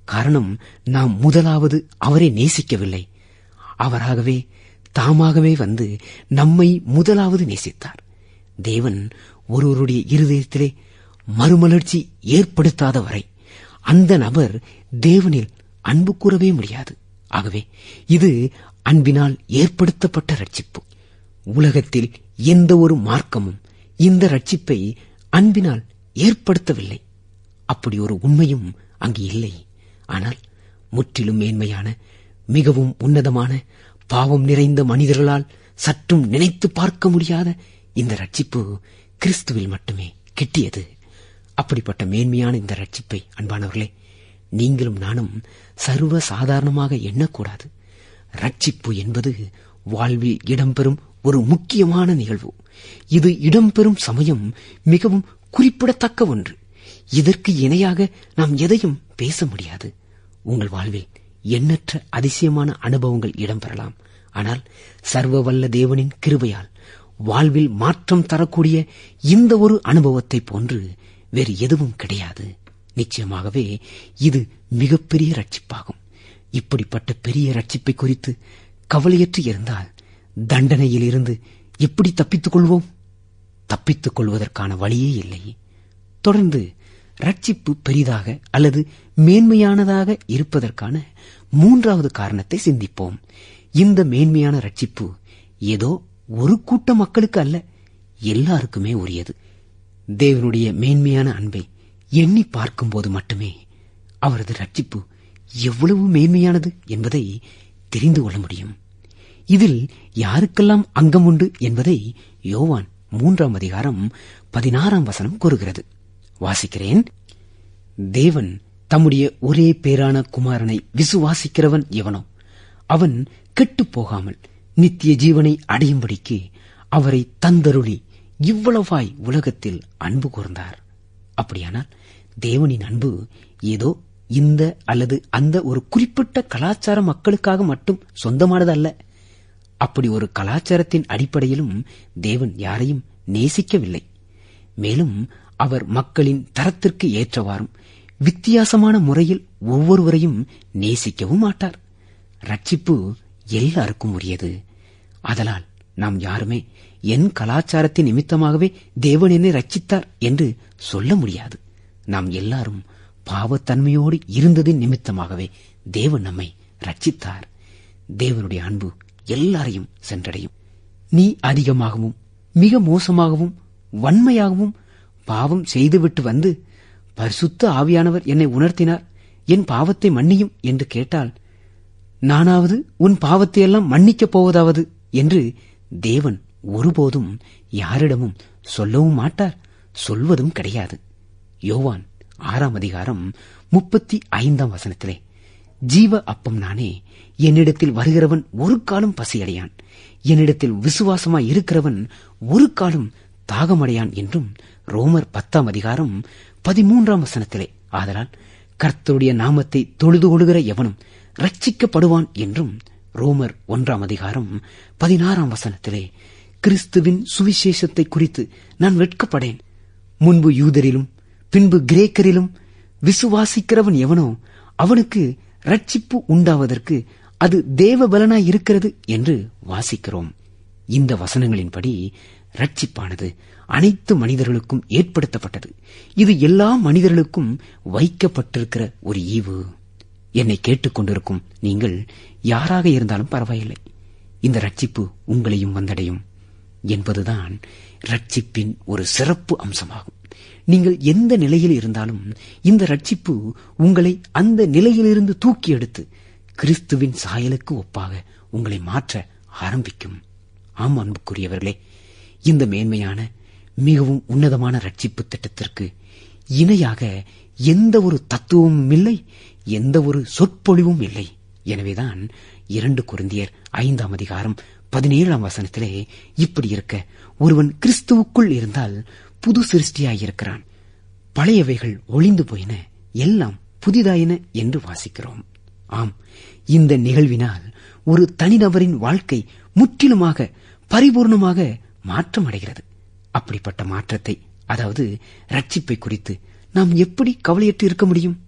காரணம் நாம் முதலாவது அவரை நேசிக்கவில்லை அவராகவே தாமாகவே வந்து நம்மை முதலாவது நேசித்தார் தேவன் ஒருவருடைய இருதயத்திலே மறுமலர்ச்சி ஏற்படுத்தாத வரை அந்த நபர் தேவனில் அன்பு கூறவே முடியாது ஆகவே இது அன்பினால் ஏற்படுத்தப்பட்ட ரட்சிப்பு உலகத்தில் எந்த ஒரு மார்க்கமும் இந்த ரட்சிப்பை அன்பினால் ஏற்படுத்தவில்லை அப்படி ஒரு உண்மையும் அங்கு இல்லை ஆனால் முற்றிலும் மேன்மையான மிகவும் உன்னதமான பாவம் நிறைந்த மனிதர்களால் சற்றும் நினைத்து பார்க்க முடியாத இந்த ரட்சிப்பு கிறிஸ்துவில் மட்டுமே கிட்டியது அப்படிப்பட்ட மேன்மையான இந்த ரட்சிப்பை அன்பானவர்களே நீங்களும் நானும் சர்வ சாதாரணமாக எண்ணக்கூடாது ரட்சிப்பு என்பது வாழ்வில் இடம்பெறும் ஒரு முக்கியமான நிகழ்வு இது இடம்பெறும் சமயம் மிகவும் குறிப்பிடத்தக்க ஒன்று இதற்கு இணையாக நாம் எதையும் பேச முடியாது உங்கள் வாழ்வில் எண்ணற்ற அதிசயமான அனுபவங்கள் இடம்பெறலாம் ஆனால் சர்வ வல்ல தேவனின் கிருபையால் வாழ்வில் மாற்றம் தரக்கூடிய இந்த ஒரு அனுபவத்தை போன்று வேறு எதுவும் கிடையாது நிச்சயமாகவே இது மிகப்பெரிய ரட்சிப்பாகும் இப்படிப்பட்ட பெரிய ரட்சிப்பை குறித்து கவலையற்று இருந்தால் தண்டனையில் இருந்து எப்படி தப்பித்துக் கொள்வோம் தப்பித்துக் கொள்வதற்கான வழியே இல்லை தொடர்ந்து ரட்சிப்பு பெரிதாக அல்லது மேன்மையானதாக இருப்பதற்கான மூன்றாவது காரணத்தை சிந்திப்போம் இந்த மேன்மையான ரட்சிப்பு ஏதோ ஒரு கூட்ட மக்களுக்கு அல்ல எல்லாருக்குமே உரியது தேவனுடைய மேன்மையான அன்பை எண்ணி பார்க்கும்போது மட்டுமே அவரது ரட்சிப்பு எவ்வளவு மேன்மையானது என்பதை தெரிந்து கொள்ள முடியும் இதில் யாருக்கெல்லாம் அங்கம் உண்டு என்பதை யோவான் மூன்றாம் அதிகாரம் பதினாறாம் வசனம் கூறுகிறது வாசிக்கிறேன் தேவன் தம்முடைய ஒரே பேரான குமாரனை விசுவாசிக்கிறவன் எவனோ அவன் கெட்டுப் போகாமல் நித்திய ஜீவனை அடையும்படிக்கு அவரை தந்தருளி இவ்வளவாய் உலகத்தில் அன்பு கூர்ந்தார் அப்படியானால் தேவனின் அன்பு ஏதோ இந்த அல்லது அந்த ஒரு குறிப்பிட்ட கலாச்சார மக்களுக்காக மட்டும் சொந்தமானது அல்ல அப்படி ஒரு கலாச்சாரத்தின் அடிப்படையிலும் தேவன் யாரையும் நேசிக்கவில்லை மேலும் அவர் மக்களின் தரத்திற்கு ஏற்றவாறும் வித்தியாசமான முறையில் ஒவ்வொருவரையும் நேசிக்கவும் மாட்டார் ரட்சிப்பு எல்லாருக்கும் உரியது அதனால் நாம் யாருமே என் கலாச்சாரத்தின் நிமித்தமாகவே தேவன் என்னை ரட்சித்தார் என்று சொல்ல முடியாது நாம் எல்லாரும் பாவத்தன்மையோடு இருந்ததின் நிமித்தமாகவே தேவன் நம்மை ரட்சித்தார் தேவனுடைய அன்பு எல்லாரையும் சென்றடையும் நீ அதிகமாகவும் மிக மோசமாகவும் வன்மையாகவும் பாவம் செய்துவிட்டு வந்து பரிசுத்த ஆவியானவர் என்னை உணர்த்தினார் என் பாவத்தை மன்னியும் என்று கேட்டால் நானாவது உன் பாவத்தையெல்லாம் மன்னிக்கப் போவதாவது என்று தேவன் ஒருபோதும் யாரிடமும் சொல்லவும் மாட்டார் சொல்வதும் கிடையாது யோவான் ஆறாம் அதிகாரம் முப்பத்தி ஐந்தாம் வசனத்திலே ஜீவ அப்பம் நானே என்னிடத்தில் வருகிறவன் ஒரு காலம் பசியடையான் என்னிடத்தில் விசுவாசமாய் இருக்கிறவன் ஒரு காலம் தாகமடையான் என்றும் ரோமர் பத்தாம் அதிகாரம் பதிமூன்றாம் வசனத்திலே ஆதலால் கர்த்தருடைய நாமத்தை தொழுது கொள்கிற எவனும் ரட்சிக்கப்படுவான் என்றும் ரோமர் ஒன்றாம் அதிகாரம் பதினாறாம் வசனத்திலே கிறிஸ்துவின் சுவிசேஷத்தை குறித்து நான் வெட்கப்படேன் முன்பு யூதரிலும் பின்பு கிரேக்கரிலும் விசுவாசிக்கிறவன் எவனோ அவனுக்கு ரட்சிப்பு உண்டாவதற்கு அது தேவ பலனாய் இருக்கிறது என்று வாசிக்கிறோம் இந்த வசனங்களின்படி ரட்சிப்பானது அனைத்து மனிதர்களுக்கும் ஏற்படுத்தப்பட்டது இது எல்லா மனிதர்களுக்கும் வைக்கப்பட்டிருக்கிற ஒரு ஈவு என்னை கேட்டுக்கொண்டிருக்கும் நீங்கள் யாராக இருந்தாலும் பரவாயில்லை இந்த ரட்சிப்பு உங்களையும் வந்தடையும் என்பதுதான் ரட்சிப்பின் ஒரு சிறப்பு அம்சமாகும் நீங்கள் எந்த நிலையில் இருந்தாலும் இந்த ரட்சிப்பு உங்களை அந்த நிலையிலிருந்து தூக்கி எடுத்து கிறிஸ்துவின் சாயலுக்கு ஒப்பாக உங்களை மாற்ற ஆரம்பிக்கும் ஆம் அன்புக்குரியவர்களே இந்த மேன்மையான மிகவும் உன்னதமான ரட்சிப்பு திட்டத்திற்கு இணையாக எந்த ஒரு தத்துவமும் இல்லை எந்த ஒரு சொற்பொழிவும் இல்லை எனவேதான் இரண்டு குருந்தியர் ஐந்தாம் அதிகாரம் பதினேழாம் வசனத்திலே இப்படி இருக்க ஒருவன் கிறிஸ்துவுக்குள் இருந்தால் புது சிருஷ்டியாயிருக்கிறான் பழையவைகள் ஒளிந்து போயின எல்லாம் புதிதாயின என்று வாசிக்கிறோம் ஆம் இந்த நிகழ்வினால் ஒரு தனிநபரின் வாழ்க்கை முற்றிலுமாக பரிபூர்ணமாக மாற்றம் அடைகிறது அப்படிப்பட்ட மாற்றத்தை அதாவது ரட்சிப்பை குறித்து நாம் எப்படி கவலையற்று இருக்க முடியும்